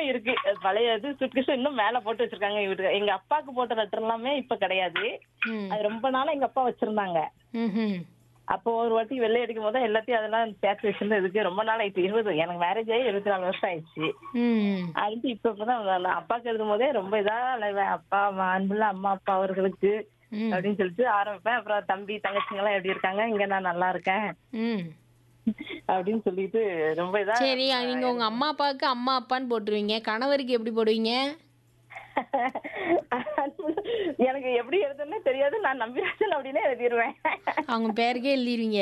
இன்னும் இருக்கு அது பழைய இது சுட்கேஸ் இன்னும் மேல போட்டு வச்சிருக்காங்க இவரு எங்க அப்பாக்கு போட்ட லெட்டர் எல்லாமே இப்ப கிடையாது ம் அது ரொம்ப நாளா எங்க அப்பா வச்சிருந்தாங்க ம்ஹும். அப்போ ஒரு வாட்டி வெள்ளை அடிக்கும் போது எல்லாத்தையும் அதெல்லாம் சேர்த்து வச்சிருந்து இதுக்கு ரொம்ப நாள் ஆயிடுச்சு இருபது எனக்கு மேரேஜ் ஆகி இருபத்தி நாலு வருஷம் ஆயிடுச்சு ம் அது இப்ப இப்பதான் நான் அப்பாக்கு எழுதும் போதே ரொம்ப இதா அலைவேன் அப்பா அம்மா, அன்புள்ள அம்மா அப்பா அவர்களுக்கு ம் அப்படின்னு சொல்லிட்டு ஆரம்பிப்பேன் அப்புறம் தம்பி தங்கச்சிங்க எல்லாம் எப்படி இருக்காங்க இங்க நான் நல்லா இருக்கேன் ம் அப்படின்னு சொல்லிட்டு ரொம்ப இதா சரி நீங்க உங்க அம்மா அப்பாவுக்கு அம்மா அப்பான்னு போட்டுருவீங்க கணவருக்கு எப்படி போடுவீங்க எனக்கு எப்படி எழுதுன்னு தெரியாது நான் நம்பிராஜன் அப்படின்னு எழுதிருவேன் அவங்க பேருக்கே எழுதிருவீங்க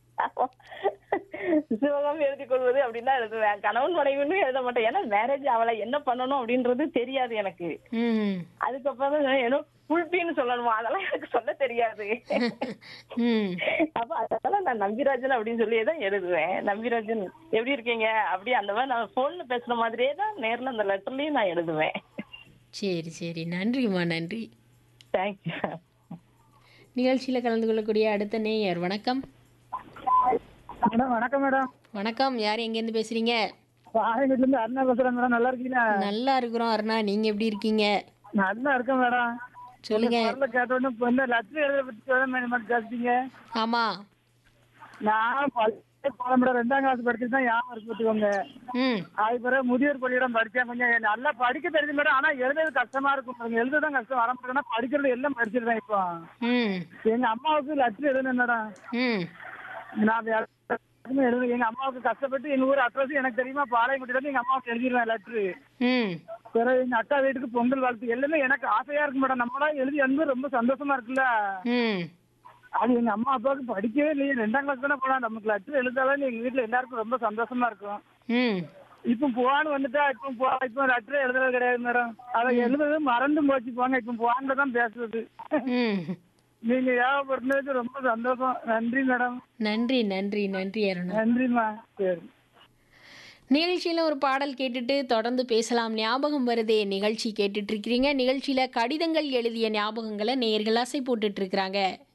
சிவகாமி எழுதி கொள்வது அப்படின்னு எழுதுவேன் கணவன் மனைவின்னு எழுத மாட்டேன் ஏன்னா மேரேஜ் அவளை என்ன பண்ணணும் அப்படின்றது தெரியாது எனக்கு ம் அதுக்கப்புறம் தான் ஏதோ புல்பின்னு சொல்லணுமா அதெல்லாம் எனக்கு சொல்ல தெரியாது ம் அப்ப அதெல்லாம் நான் நம்பிராஜன் அப்படின்னு சொல்லியே தான் எழுதுவேன் நம்பிராஜன் எப்படி இருக்கீங்க அப்படி அந்த மாதிரி நான் போன்ல பேசுற மாதிரியே தான் நேர்ல அந்த லெட்டர்லயும் நான் எழுதுவேன் சரி சரி நன்றிம்மா நன்றி தேங்க்யூ நிகழ்ச்சியில் கலந்து கொள்ளக்கூடிய அடுத்த நேயர் வணக்கம் மேடம் வணக்கம் மேடம் வணக்கம் யார் எங்கேருந்து பேசுறீங்க ஆயங்கட்ல இருந்து அருணா பேசுறேன் மேடம் நல்லா இருக்கீங்களா நல்லா இருக்கிறோம் அருணா நீங்க எப்படி இருக்கீங்க நல்லா இருக்கேன் மேடம் சொல்லுங்க குரல கேட்ட உடனே இப்ப என்ன லட்சம் எழுத பத்தி சொல்ல மேடம் கேட்டீங்க ஆமா நான் பள்ளியே போல மேடம் ரெண்டாம் கிளாஸ் படிச்சுட்டு தான் ஞாபகம் இருக்கு பார்த்துக்கோங்க ம் அது பிறகு முதியோர் பள்ளியிடம் படிச்சேன் கொஞ்சம் எனக்கு நல்லா படிக்க தெரியுது மேடம் ஆனா எழுதுறது கஷ்டமா இருக்கும் மேடம் எழுத தான் கஷ்டம் வர மாட்டேன்னா படிக்கிறது எல்லாம் படிச்சிருந்தேன் இப்போ ம் எங்க அம்மாவுக்கு லட்சம் எழுதுனேன் மேடம் ம் நான் வேற எல்லாத்துக்குமே எழுது எங்க அம்மாவுக்கு கஷ்டப்பட்டு எங்க ஊர் அட்ரஸ் எனக்கு தெரியுமா பாளையங்குடியில இருந்து எங்க அம்மாவுக்கு எழுதிடுவேன் லெட்ரு ம் பிறகு எங்க அக்கா வீட்டுக்கு பொங்கல் வாழ்த்து எல்லாமே எனக்கு ஆசையா இருக்கு மேடம் நம்மளா எழுதி வந்து ரொம்ப சந்தோஷமா இருக்குல்ல ம் அது எங்க அம்மா அப்பாவுக்கு படிக்கவே இல்லையே ரெண்டாம் கிளாஸ் தானே போலாம் நமக்கு லட்சம் எழுதாலும் எங்க வீட்டுல எல்லாருக்கும் ரொம்ப சந்தோஷமா இருக்கும் ம் இப்போ போவான்னு வந்துட்டா இப்போ போ இப்போ லெட்டர் எழுதுறது கிடையாது மேடம் அதை எழுதுறது மறந்து போச்சு போங்க இப்போ போவான்ல தான் பேசுறது ம் நீங்க ஏகப்படுறது ரொம்ப சந்தோஷம் நன்றி மேடம் நன்றி நன்றி நன்றி அருணா நன்றிம்மா சரி நிகழ்ச்சியில் ஒரு பாடல் கேட்டுட்டு தொடர்ந்து பேசலாம் ஞாபகம் வருதே நிகழ்ச்சி கேட்டுட்டு இருக்கிறீங்க நிகழ்ச்சியில் கடிதங்கள் எழுதிய ஞாபகங்களை நேர்கள் ஆசை போட்டுட்டு இருக்கிறாங்க